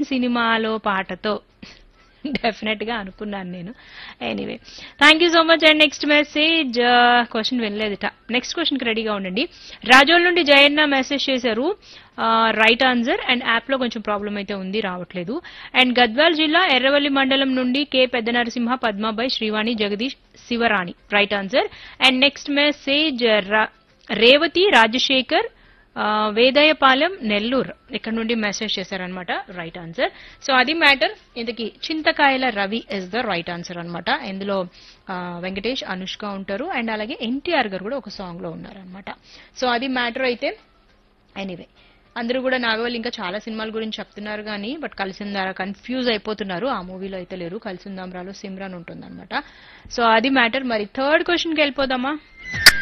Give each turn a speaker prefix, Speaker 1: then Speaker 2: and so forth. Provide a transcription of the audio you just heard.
Speaker 1: సినిమాలో పాటతో డెఫినెట్ గా అనుకున్నాను నేను anyway thank you so much and next message question వినలేదుట నెక్స్ట్ క్వశ్చన్ కి రెడీగా ఉండండి రాజోల్ నుండి జయన్న మెసేజ్ చేశారు రైట్ ఆన్సర్ అండ్ యాప్ లో కొంచెం ప్రాబ్లం అయితే ఉంది రావట్లేదు అండ్ గద్వాల్ జిల్లా ఎర్రవల్లి మండలం నుండి K Pedda Narasimha Padmabai Srivani Jagadish Sivarani right answer and next message Revathi Rajasekhar ఆ, వేదయపాలెం నెల్లూరు ఇక్కడ నుండి మెసేజ్ చేశారనమాట రైట్ ఆన్సర్ సో అది మ్యాటర్ ఇంతకీ Chintakayala Ravi is the right answer అనమాట ఇందులో ఆ, వెంకటేష్ అనుష్క ఉంటారు అండ్ అలాగే ఎన్టీఆర్ గారు కూడా ఒక సాంగ్ లో ఉన్నారనమాట సో అది మ్యాటర్ అయితే ఎనీవే అందరూ కూడా నాగవల్లి ఇంకా చాలా సినిమాల గురించి చెప్తున్నారు కానీ బట్ కలిసిందారా కన్ఫ్యూజ్ అయిపోతున్నారు ఆ మూవీలో అయితే లేరు కలిసిందాంరాలో సిమ్రాన్ ఉంటుందన్నమాట సో అది మ్యాటర్ మరి థర్డ్ క్వశ్చన్కి వెళ్ళిపోదామా